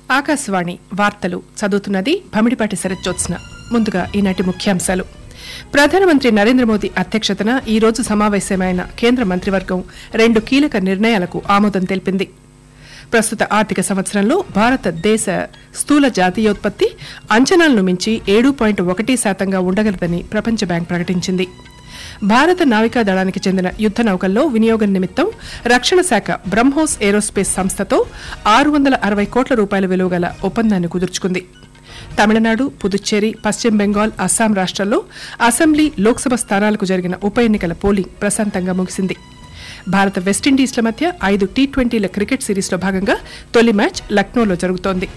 ఆకాశవాణి వార్తలు చదువుతున్నది భమిడిపాటి శరత్జోత్స్న ముందుగా ఈనాటి ముఖ్యాంశాలు ప్రధానమంత్రి నరేంద్ర మోదీ అధ్యక్షతన ఈ రోజు సమావేశమైన కేంద్ర మంత్రివర్గం రెండు కీలక నిర్ణయాలకు ఆమోదం తెలిపింది ప్రస్తుత ఆర్థిక సంవత్సరంలో భారతదేశ స్థూల జాతీయోత్పత్తి అంచనాలను మించి ఏడు పాయింట్ ఒకటి శాతంగా ఉండగలదని ప్రపంచ బ్యాంక్ ప్రకటించింది భారత నావికా దళానికి చెందిన యుద్ద నౌకల్లో వినియోగం నిమిత్తం రక్షణ శాఖ బ్రహ్మోస్ ఏరోస్పేస్ సంస్థతో ఆరు వందల అరవై కోట్ల రూపాయల విలువ గల ఒప్పందాన్ని కుదుర్చుకుంది తమిళనాడు పుదుచ్చేరి పశ్చిమ బెంగాల్ అస్సాం రాష్ట్రాల్లో అసెంబ్లీ లోక్సభ స్థానాలకు జరిగిన ఉప ఎన్నికల పోలింగ్ ప్రశాంతంగా ముగిసింది భారత వెస్టిండీస్ల మధ్య ఐదు టీ ట్వంటీల క్రికెట్ సిరీస్లో భాగంగా తొలి మ్యాచ్ లక్నోలో జరుగుతోంది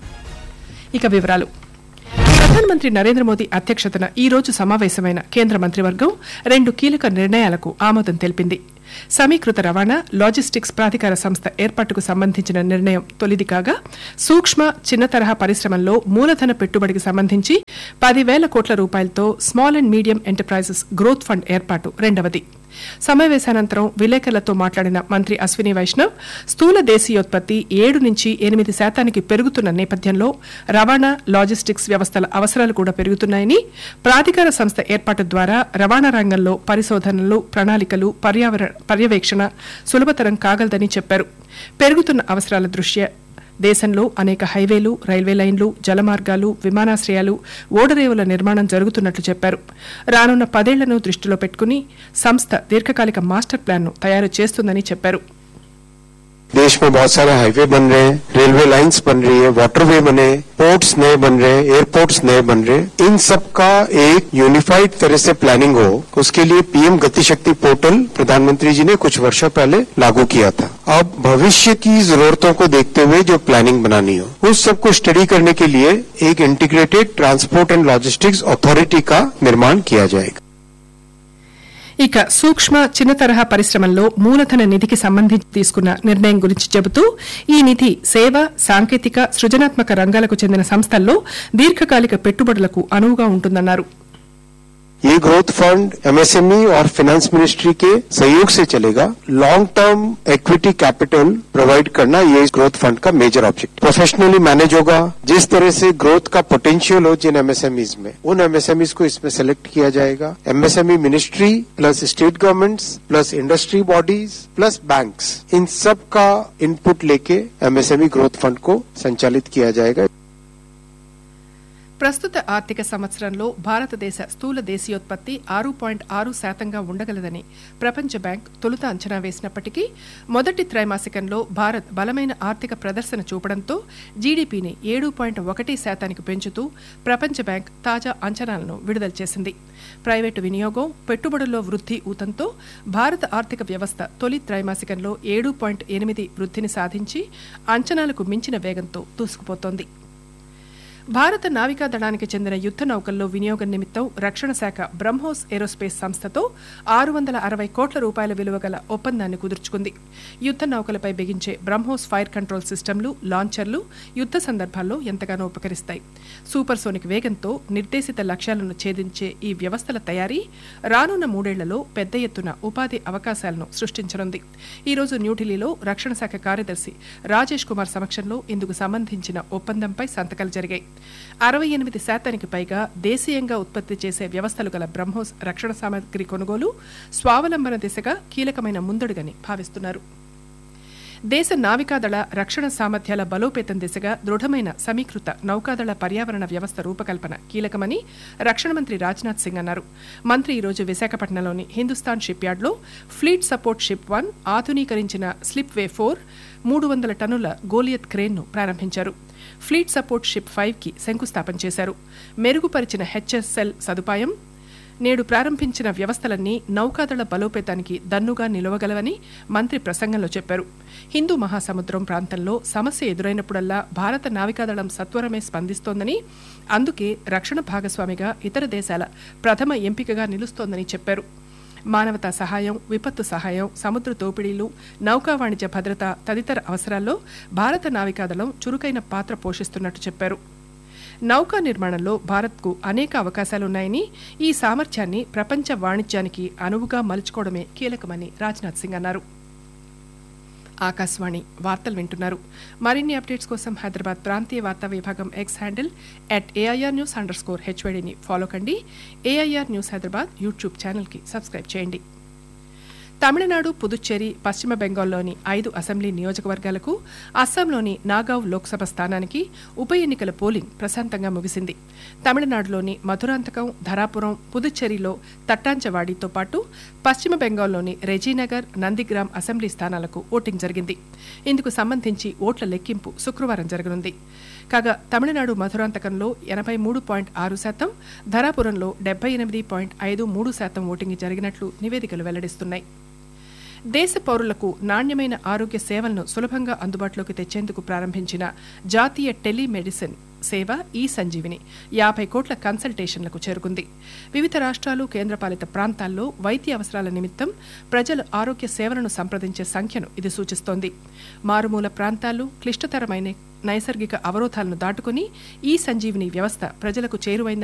ఇక వివరాలు ప్రధానమంత్రి నరేంద్ర మోదీ అధ్యక్షతన ఈ రోజు సమావేశమైన కేంద్ర మంత్రివర్గం రెండు కీలక నిర్ణయాలకు ఆమోదం తెలిపింది సమీకృత రవాణా లాజిస్టిక్స్ ప్రాధికార సంస్థ ఏర్పాటుకు సంబంధించిన నిర్ణయం తొలిది కాగా సూక్ష్మ చిన్న తరహా పరిశ్రమల్లో మూలధన పెట్టుబడికి సంబంధించి పదివేల కోట్ల రూపాయలతో small and medium enterprises growth fund ఏర్పాటు రెండవది సమావేశానంతరం విలేకరులతో మాట్లాడిన మంత్రి అశ్విని వైష్ణవ్ స్థూల దేశీయోత్పత్తి ఏడు నుంచి ఎనిమిది శాతానికి పెరుగుతున్న నేపథ్యంలో రవాణా లాజిస్టిక్స్ వ్యవస్థల అవసరాలు కూడా పెరుగుతున్నాయని ప్రాధికార సంస్థ ఏర్పాటు ద్వారా రవాణా రంగంలో పరిశోధనలు ప్రణాళికలు పర్యావరణ పర్యవేక్షణ సులభతరం కాగలదని చెప్పారు పెరుగుతున్న అవసరాల దృష్ట్యా దేశంలో అనేక హైవేలు రైల్వే లైన్లు జలమార్గాలు విమానాశ్రయాలు ఓడరేవుల నిర్మాణం జరుగుతున్నట్లు చెప్పారు రానున్న పదేళ్లను దృష్టిలో పెట్టుకుని సంస్థ దీర్ఘకాలిక మాస్టర్ ప్లాన్ను తయారు చేస్తుందని చెప్పారు देश में बहुत सारे हाईवे बन रहे हैं रेलवे लाइंस बन रही है वाटरवे बने पोर्ट्स नए बन रहे हैं एयरपोर्ट्स नए बन रहे हैं इन सब का एक यूनिफाइड तरह से प्लानिंग हो उसके लिए पीएम गति शक्ति पोर्टल प्रधानमंत्री जी ने कुछ वर्षों पहले लागू किया था अब भविष्य की जरूरतों को देखते हुए जो प्लानिंग बनानी हो उस सब को स्टडी करने के लिए एक integrated transport and logistics authority का निर्माण किया जाएगा ఇక సూక్ష్మ చిన్న తరహా పరిశ్రమల్లో మూలధన నిధికి సంబంధించి తీసుకున్న నిర్ణయం గురించి చెబుతూ ఈ నిధి సేవ సాంకేతిక సృజనాత్మక రంగాలకు చెందిన సంస్థల్లో దీర్ఘకాలిక పెట్టుబడులకు అనువుగా ఉంటుందన్నారు ये ग्रोथ फंड एमएसएमई और फाइनेंस मिनिस्ट्री के सहयोग से चलेगा long term equity capital provide करना ये इस ग्रोथ फंड का मेजर ऑब्जेक्ट प्रोफेशनली मैनेज होगा जिस तरह से ग्रोथ का पोटेंशियल हो जिन एमएसएमईज में उन एमएसएमईज को इसमें सेलेक्ट किया जाएगा MSME ministry plus state governments plus industry bodies plus banks इन सब का इनपुट लेके एमएसएमई ग्रोथ फंड को संचालित किया जाएगा ప్రస్తుత ఆర్థిక సంవత్సరంలో భారతదేశ స్థూల దేశీయోత్పత్తి ఆరు పాయింట్ ఆరు శాతంగా ఉండగలదని ప్రపంచ బ్యాంక్ తొలుత అంచనా వేసినప్పటికీ మొదటి త్రైమాసికంలో భారత్ బలమైన ఆర్థిక ప్రదర్శన చూపడంతో జీడీపీని ఏడు పాయింట్ ఒకటి శాతానికి పెంచుతూ ప్రపంచ బ్యాంక్ తాజా అంచనాలను విడుదల చేసింది ప్రైవేటు వినియోగం పెట్టుబడుల్లో వృద్ధి ఊతంతో భారత ఆర్థిక వ్యవస్థ తొలి త్రైమాసికంలో ఏడు పాయింట్ ఎనిమిది వృద్ధిని సాధించి అంచనాలకు మించిన వేగంతో దూసుకుపోతోంది భారత నావికా దళానికి చెందిన యుద్ద నౌకల్లో వినియోగం నిమిత్తం రక్షణ శాఖ బ్రహ్మోస్ ఏరోస్పేస్ సంస్థతో ఆరు వందల అరవై కోట్ల రూపాయల విలువ గల ఒప్పందాన్ని కుదుర్చుకుంది యుద్ద నౌకలపై బిగించే బ్రహ్మోస్ ఫైర్ కంట్రోల్ సిస్టమ్లు లాంచర్లు యుద్ద సందర్భాల్లో ఎంతగానో ఉపకరిస్తాయి సూపర్ సోనిక్ వేగంతో నిర్దేశిత లక్ష్యాలను ఛేదించే ఈ వ్యవస్థల తయారీ రానున్న మూడేళ్లలో పెద్ద ఎత్తున ఉపాధి అవకాశాలను సృష్టించనుంది ఈ రోజు న్యూఢిల్లీలో రక్షణ శాఖ కార్యదర్శి రాజేష్ కుమార్ సమక్షంలో ఇందుకు సంబంధించిన ఒప్పందంపై సంతకాలు జరిగాయి అరవై ఎనిమిది శాతానికి పైగా దేశీయంగా ఉత్పత్తి చేసే వ్యవస్థలు గల బ్రహ్మోస్ రక్షణ సామగ్రి కొనుగోలు స్వావలంబన దిశగా కీలకమైన ముందడుగని భావిస్తున్నారు దేశ నావికాదళ రక్షణ సామర్థ్యాల బలోపేతం దిశగా దృఢమైన సమీకృత నౌకాదళ పర్యావరణ వ్యవస్థ రూపకల్పన కీలకమని రక్షణ మంత్రి రాజ్నాథ్ సింగ్ అన్నారు మంత్రి ఈరోజు విశాఖపట్నంలోని హిందుస్థాన్ షిప్ యార్డ్లో ఫ్లీట్ సపోర్ట్ షిప్ వన్ ఆధునీకరించిన స్లిప్ వే ఫోర్ మూడు వందల టన్నుల గోలియత్ క్రేన్ను ప్రారంభించారు ఫ్లీట్ సపోర్ట్ షిప్ ఫైవ్ కి శంకుస్థాపన చేశారు మెరుగుపరిచిన హెచ్ఎస్ఎల్ సదుపాయం నేడు ప్రారంభించిన వ్యవస్థలన్నీ నౌకాదళ బలోపేతానికి దన్నుగా నిలవగలవని మంత్రి ప్రసంగంలో చెప్పారు హిందూ మహాసముద్రం ప్రాంతంలో సమస్య ఎదురైనప్పుడల్లా భారత నావికాదళం సత్వరమే స్పందిస్తోందని అందుకే రక్షణ భాగస్వామిగా ఇతర దేశాల ప్రథమ ఎంపికగా నిలుస్తోందని చెప్పారు మానవతా సహాయం విపత్తు సహాయం సముద్ర దోపిడీలు నౌకా వాణిజ్య భద్రత తదితర అవసరాల్లో భారత నావికాదళం చురుకైన పాత్ర పోషిస్తున్నట్టు చెప్పారు నౌకా నిర్మాణంలో భారత్కు అనేక అవకాశాలున్నాయని ఈ సామర్థ్యాన్ని ప్రపంచ వాణిజ్యానికి అనువుగా మలుచుకోవడమే కీలకమని రాజ్నాథ్ సింగ్ అన్నారు ఆకాశవాణి వార్తలు వింటున్నారు మరిన్ని అప్డేట్స్ కోసం హైదరాబాద్ ప్రాంతీయ వార్తా విభాగం X handle at AIR news underscore హెచ్వైడిని ఫాలో కండి ఏఐఆర్ న్యూస్ హైదరాబాద్ యూట్యూబ్ ఛానల్కి సబ్స్క్రైబ్ చేయండి తమిళనాడు పుదుచ్చేరి పశ్చిమ బెంగాల్లోని ఐదు అసెంబ్లీ నియోజకవర్గాలకు అస్సాంలోని నాగావ్ లోక్సభ స్థానానికి ఉప ఎన్నికల పోలింగ్ ప్రశాంతంగా ముగిసింది తమిళనాడులోని మధురాంతకం ధరాపురం పుదుచ్చేరిలో తట్టాంచవాడితో పాటు పశ్చిమ బెంగాల్లోని రెజీనగర్ నందిగ్రామ్ అసెంబ్లీ స్థానాలకు ఓటింగ్ జరిగింది ఇందుకు సంబంధించి ఓట్ల లెక్కింపు శుక్రవారం జరగనుంది కాగా తమిళనాడు మధురాంతకంలో ఎనభై మూడు పాయింట్ ఆరు శాతం ధరాపురంలో డెబ్బై ఎనిమిది పాయింట్ ఐదు మూడు శాతం ఓటింగ్ జరిగినట్లు నివేదికలు వెల్లడిస్తున్నాయి దేశ పౌరులకు నాణ్యమైన ఆరోగ్య సేవలను సులభంగా అందుబాటులోకి తెచ్చేందుకు ప్రారంభించిన జాతీయ టెలిమెడిసిన్ సేవ ఈ సంజీవిని యాభై కోట్ల కన్సల్టేషన్లకు చేరుకుంది వివిధ రాష్ట్రాలు కేంద్రపాలిత ప్రాంతాల్లో వైద్య అవసరాల నిమిత్తం ప్రజలు ఆరోగ్య సేవలను సంప్రదించే సంఖ్యను ఇది సూచిస్తోంది మారుమూల ప్రాంతాలు క్లిష్టతరమైన నైసర్గిక అవరోధాలను దాటుకుని ఈ సంజీవిని వ్యవస్థ ప్రజలకు చేరువైందని